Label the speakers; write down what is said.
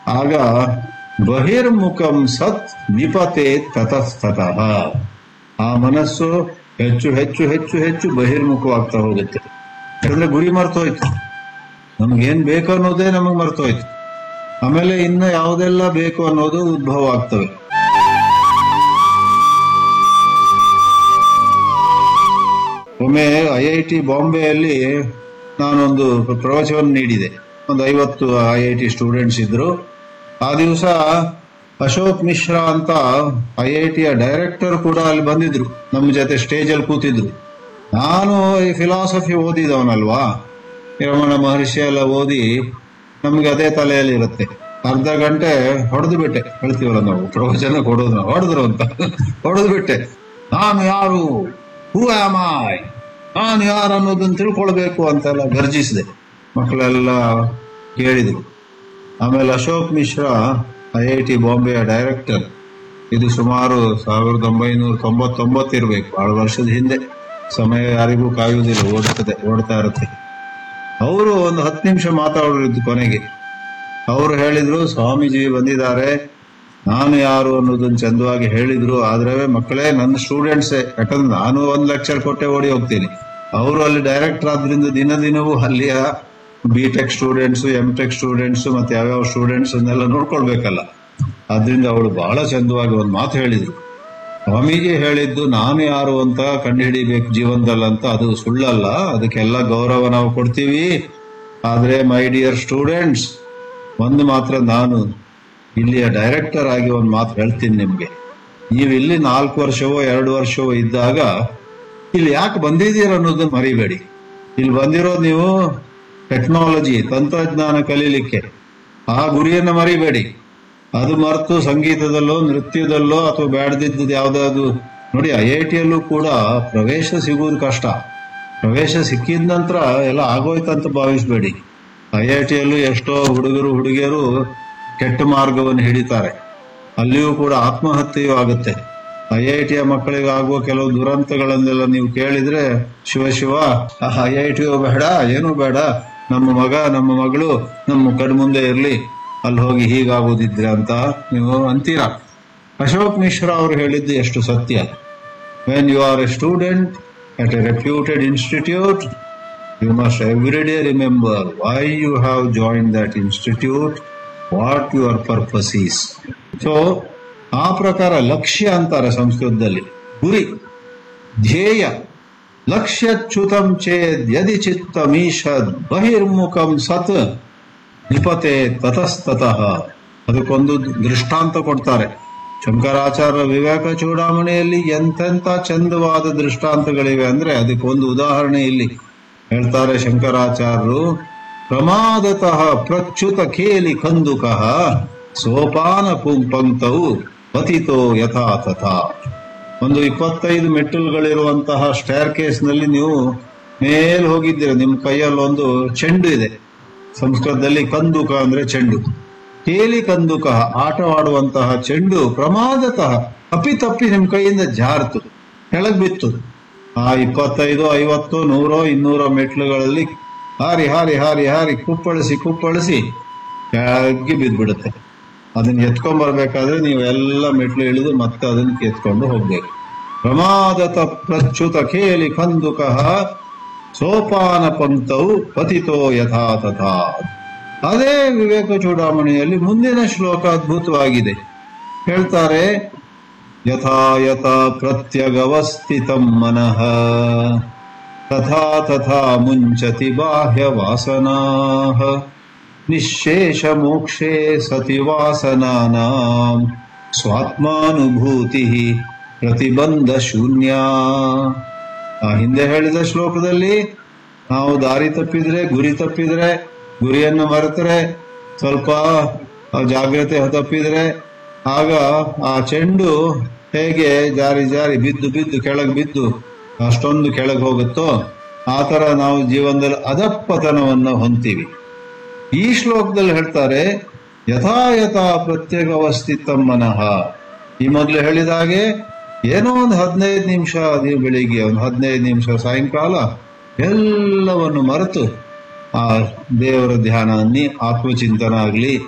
Speaker 1: ಆಗ ಬಹಿರ್ಮುಖಂ ಸತ್ ನಿಪತೆ ತತಸ್ತತಃ ಆ ಮನಸ್ಸು ಹೆಚ್ಚು ಹೆಚ್ಚು ಹೆಚ್ಚು ಹೆಚ್ಚು ಬಹಿರ್ಮುಖವಾಗ್ತಾ ಹೋಗುತ್ತೆ ಯಾಕಂದ್ರೆ ಗುರಿ ಮರ್ತೋಯ್ತು ನಮ್ಗೇನ್ ಬೇಕು ಅನ್ನೋದೇ ನಮಗ್ ಮರ್ತೋಯ್ತು ಆಮೇಲೆ ಇನ್ನು ಯಾವುದೆಲ್ಲ ಬೇಕು ಅನ್ನೋದು ಉದ್ಭವ ಆಗ್ತವೆ ಒಮ್ಮೆ ಐ ಐ ಟಿ ಬಾಂಬೆಯಲ್ಲಿ ನಾನೊಂದು ಪ್ರವಚನ ನೀಡಿದೆ ಒಂದು ಐವತ್ತು ಐ ಐ ಟಿ ಸ್ಟೂಡೆಂಟ್ಸ್ ಇದ್ರು ಆ ದಿವಸ ಅಶೋಕ್ ಮಿಶ್ರಾ ಅಂತ ಐ ಐ ಟಿಯ ಡೈರೆಕ್ಟರ್ ಕೂಡ ಅಲ್ಲಿ ಬಂದಿದ್ರು ನಮ್ಮ ಜೊತೆ ಸ್ಟೇಜ್ ಅಲ್ಲಿ ಕೂತಿದ್ರು ನಾನು ಈ ಫಿಲಾಸಫಿ ಓದಿದವನಲ್ವಾ ರಮಣ ಮಹರ್ಷಿ ಎಲ್ಲ ಓದಿ ನಮ್ಗೆ ಅದೇ ತಲೆಯಲ್ಲಿ ಇರುತ್ತೆ ಅರ್ಧ ಗಂಟೆ ಹೊಡೆದು ಬಿಟ್ಟೆ ಹೇಳ್ತೀವಲ್ಲ ನಾವು ಪ್ರವಚನ ಕೊಡೋದು ನಾವು ಹೊಡೆದ್ರು ಅಂತ ಹೊಡೆದು ಬಿಟ್ಟೆ ನಾನು ಯಾರು ಹೂ ಆಮ್ ಐ ನಾನು ಯಾರು ಅನ್ನೋದನ್ನ ತಿಳ್ಕೊಳ್ಬೇಕು ಅಂತೆಲ್ಲ ಗರ್ಜಿಸಿದೆ ಮಕ್ಕಳೆಲ್ಲ ಕೇಳಿದ್ರು ಆಮೇಲೆ Ashok Mishra I I T ಬಾಂಬೆಯ ಡೈರೆಕ್ಟರ್ ಇದು ಸುಮಾರು ಸಾವಿರದ ಒಂಬೈನೂರ ತೊಂಬತ್ತೊಂಬತ್ತು ಇರಬೇಕು ಬಹಳ ವರ್ಷದ ಹಿಂದೆ ಸಮಯ ಯಾರಿಗೂ ಕಾಯುವುದಿಲ್ಲ ಓಡ್ತದೆ ಓಡ್ತಾ ಇರುತ್ತೆ ಅವರು ಒಂದು ಹತ್ತು ನಿಮಿಷ ಮಾತಾಡಿದ್ದು ಕೊನೆಗೆ ಅವರು ಹೇಳಿದ್ರು ಸ್ವಾಮೀಜಿ ಬಂದಿದ್ದಾರೆ ನಾನು ಯಾರು ಅನ್ನೋದನ್ನ ಚಂದವಾಗಿ ಹೇಳಿದ್ರು ಆದ್ರೆ ಮಕ್ಕಳೇ ನನ್ನ ಸ್ಟೂಡೆಂಟ್ಸೇ ಯಾಕಂದ್ರೆ ನಾನು ಒಂದು ಲೆಕ್ಚರ್ ಕೊಟ್ಟೆ ಓಡಿ ಹೋಗ್ತೀನಿ ಅವರು ಅಲ್ಲಿ ಡೈರೆಕ್ಟರ್ ಆದ್ರಿಂದ ದಿನ ದಿನವೂ ಅಲ್ಲಿಯ B tech students M tech students ಮತ್ತೆ ಯಾವ್ಯಾವ ಸ್ಟೂಡೆಂಟ್ಸ್ ಅನ್ನೆಲ್ಲ ನೋಡ್ಕೊಳ್ಬೇಕಲ್ಲ ಆದ್ರಿಂದ ಅವಳು ಬಹಳ ಚಂದವಾಗಿ ಒಂದು ಮಾತು ಹೇಳಿದ್ರು ಸ್ವಾಮೀಜಿ ಹೇಳಿದ್ದು ನಾನು ಯಾರು ಅಂತ ಕಂಡುಹಿಡಿಬೇಕು ಜೀವನದಲ್ಲಿ ಅಂತ ಅದು ಸುಳ್ಳಲ್ಲ ಅದಕ್ಕೆಲ್ಲ ಗೌರವ ನಾವು ಕೊಡ್ತೀವಿ ಆದ್ರೆ ಮೈ ಡಿಯರ್ ಸ್ಟೂಡೆಂಟ್ಸ್ ಒಂದು ಮಾತ್ರ ನಾನು ಇಲ್ಲಿಯ ಡೈರೆಕ್ಟರ್ ಆಗಿ ಒಂದು ಮಾತು ಹೇಳ್ತೀನಿ ನಿಮ್ಗೆ ನೀವು ಇಲ್ಲಿ ನಾಲ್ಕು ವರ್ಷವೋ ಎರಡು ವರ್ಷವೋ ಇದ್ದಾಗ ಇಲ್ಲಿ ಯಾಕೆ ಬಂದಿದ್ದೀರ ಅನ್ನೋದನ್ನ ಮರಿಬೇಡಿ ಇಲ್ಲಿ ಬಂದಿರೋದು ನೀವು ಟೆಕ್ನಾಲಜಿ ತಂತ್ರಜ್ಞಾನ ಕಲೀಲಿಕ್ಕೆ ಆ ಗುರಿಯನ್ನು ಮರಿಬೇಡಿ ಅದು ಮರೆತು ಸಂಗೀತದಲ್ಲೋ ನೃತ್ಯದಲ್ಲೋ ಅಥವಾ ಬ್ಯಾಡ್ದಿದ್ದದ್ದು ಯಾವ್ದಾದ್ರು ನೋಡಿ ಐ ಐ ಟಿಯಲ್ಲೂ ಕೂಡ ಪ್ರವೇಶ ಸಿಗುವುದು ಕಷ್ಟ ಪ್ರವೇಶ ಸಿಕ್ಕಿದ ನಂತರ ಎಲ್ಲ ಆಗೋಯ್ತಂತ ಭಾವಿಸ್ಬೇಡಿ ಐ ಐ ಟಿಯಲ್ಲೂ ಎಷ್ಟೋ ಹುಡುಗರು ಹುಡುಗಿಯರು ಕೆಟ್ಟ ಮಾರ್ಗವನ್ನು ಹಿಡಿತಾರೆ ಅಲ್ಲಿಯೂ ಕೂಡ ಆತ್ಮಹತ್ಯೆಯೂ ಆಗುತ್ತೆ ಐ ಐ ಟಿಯ ಮಕ್ಕಳಿಗೆ ಆಗುವ ಕೆಲವು ದುರಂತಗಳನ್ನೆಲ್ಲ ನೀವು ಕೇಳಿದ್ರೆ ಶಿವ ಶಿವ ಐ ಐ ಟಿಯು ಬೇಡ ಏನೂ ಬೇಡ ನಮ್ಮ ಮಗ ನಮ್ಮ ಮಗಳು ನಮ್ಮ ಕಣ್ಮುಂದೆ ಇರಲಿ ಅಲ್ಲಿ ಹೋಗಿ ಹೀಗಾಗೋದಿದ್ರೆ ಅಂತ ನೀವು ಅಂತೀರಾ ಅಶೋಕ್ ಮಿಶ್ರಾ ಅವರು ಹೇಳಿದ್ದು ಎಷ್ಟು ಸತ್ಯ when you are a student at a reputed institute you must every day remember why you have join that institute what your purpose is so ಆ ಪ್ರಕಾರ ಲಕ್ಷ್ಯ ಅಂತಾರೆ ಸಂಸ್ಕೃತದಲ್ಲಿ ಗುರಿ ಧ್ಯೇಯ ಲಕ್ಷ್ಯಚ್ಯುತಂ ಚೇದ್ ಯದಿ ಚಿತ್ತಮೀಶದ್ ಬಹಿರ್ಮುಖಂ ಸತ್ ನಿಪತೆ ತತಸ್ತತಃ ಅದಕ್ಕೊಂದು ದೃಷ್ಟಾಂತ ಕೊಡ್ತಾರೆ ಶಂಕರಾಚಾರ್ಯ ವಿವೇಕ ಚೂಡಾಮಣಿಯಲ್ಲಿ ಎಂತೆಂತ ಚಂದವಾದ ದೃಷ್ಟಾಂತಗಳಿವೆ ಅಂದ್ರೆ ಅದಕ್ಕೊಂದು ಉದಾಹರಣೆ ಇಲ್ಲಿ ಹೇಳ್ತಾರೆ ಶಂಕರಾಚಾರ್ಯರು ಪ್ರಮಾದತಃ ಪ್ರಚ್ಯುತ ಖೇಲಿ ಕಂದುಕಃ ಸೋಪಾನ ಪುಂ- ಪಂಕ್ತವು ಪತಿತೋ ಯಥಾ ತಥಾ ಒಂದು ಇಪ್ಪತ್ತೈದು ಮೆಟ್ಟಲುಗಳಿರುವಂತಹ ಸ್ಟೇರ್ ಕೇಸ್ನಲ್ಲಿ ನೀವು ಮೇಲ್ ಹೋಗಿದ್ದೀರ ನಿಮ್ಮ ಕೈಯಲ್ಲಿ ಒಂದು ಚೆಂಡು ಇದೆ ಸಂಸ್ಕೃತದಲ್ಲಿ ಕಂದುಕ ಅಂದ್ರೆ ಚೆಂಡು ಕೇಲಿ ಕಂದುಕ ಆಟವಾಡುವಂತಹ ಚೆಂಡು ಪ್ರಮಾದತಃ ಅಪ್ಪಿತಪ್ಪಿ ನಿಮ್ ಕೈಯಿಂದ ಜಾರ್ತು ಕೆಳಗ್ ಬಿತ್ತು ಆ ಇಪ್ಪತ್ತೈದು ಐವತ್ತು ನೂರೋ ಇನ್ನೂರೋ ಮೆಟ್ಲುಗಳಲ್ಲಿ ಹಾರಿ ಹಾರಿ ಹಾರಿ ಹಾರಿ ಕುಪ್ಪಳಿಸಿ ಕುಪ್ಪಳಿಸಿ ಕೆಳಗೆ ಬಿದ್ದ್ಬಿಡುತ್ತೆ ಅದನ್ನ ಎತ್ಕೊಂಡ್ ಬರ್ಬೇಕಾದ್ರೆ ನೀವು ಎಲ್ಲ ಮೆಟ್ಲು ಇಳಿದು ಮತ್ತೆ ಅದನ್ನ ಎತ್ಕೊಂಡು ಹೋಗ್ಬೇಕು ಪ್ರಮಾದತ ಪ್ರಚ್ಯುತ ಕೇಲಿ ಕಂದುಕಃ ಸೋಪಾನ ಪಂಕ್ತವು ಪತಿತೋ ಯಥಾ ತಥಾ ಅದೇ ವಿವೇಕ ಚೂಡಾಮಣಿಯಲ್ಲಿ ಮುಂದಿನ ಶ್ಲೋಕ ಅದ್ಭುತವಾಗಿದೆ ಹೇಳ್ತಾರೆ ಯಥಾ ಯಥಾ ಪ್ರತ್ಯಗವಸ್ಥಿತಂ ಮನಃ ತಥಾ ತಥಾ ಮುಂಚತಿ ಬಾಹ್ಯ ವಾಸನಾಃ ನಿಶೇಷ ಮೋಕ್ಷೇ ಸತಿ ವಾಸನಾನಾಂ ಸ್ವಾತ್ಮಾನುಭೂತಿ ಪ್ರತಿಬಂಧ ಶೂನ್ಯ ಆ ಹಿಂದೆ ಹೇಳಿದ ಶ್ಲೋಕದಲ್ಲಿ ನಾವು ದಾರಿ ತಪ್ಪಿದ್ರೆ ಗುರಿ ತಪ್ಪಿದ್ರೆ ಗುರಿಯನ್ನು ಮರೆತರೆ ಸ್ವಲ್ಪ ಆ ಜಾಗ್ರತೆ ತಪ್ಪಿದ್ರೆ ಆಗ ಆ ಚೆಂಡು ಹೇಗೆ ಜಾರಿ ಜಾರಿ ಬಿದ್ದು ಬಿದ್ದು ಕೆಳಗೆ ಬಿದ್ದು ಅಷ್ಟೊಂದು ಕೆಳಗೆ ಹೋಗುತ್ತೋ ಆ ತರ ನಾವು ಜೀವನದಲ್ಲಿ ಅಧಪ್ಪತನವನ್ನು ಹೊಂತೀವಿ ಈ ಶ್ಲೋಕದಲ್ಲಿ ಹೇಳ್ತಾರೆ ಯಥಾ ಯಥಾ ಪ್ರತ್ಯೇಕ ಅವಸ್ಥಿತ ಮನಃ ಈ ಮೊದಲು ಹೇಳಿದ ಹಾಗೆ ಏನೋ ಒಂದು ಹದಿನೈದು ನಿಮಿಷ ನೀವು ಬೆಳಿಗ್ಗೆ ಒಂದು ಹದಿನೈದು ನಿಮಿಷ ಸಾಯಂಕಾಲ ಎಲ್ಲವನ್ನು ಮರೆತು ಆ ದೇವರ ಧ್ಯಾನ ಅನ್ನಿ ಆತ್ಮಚಿಂತನ ಆಗಲಿ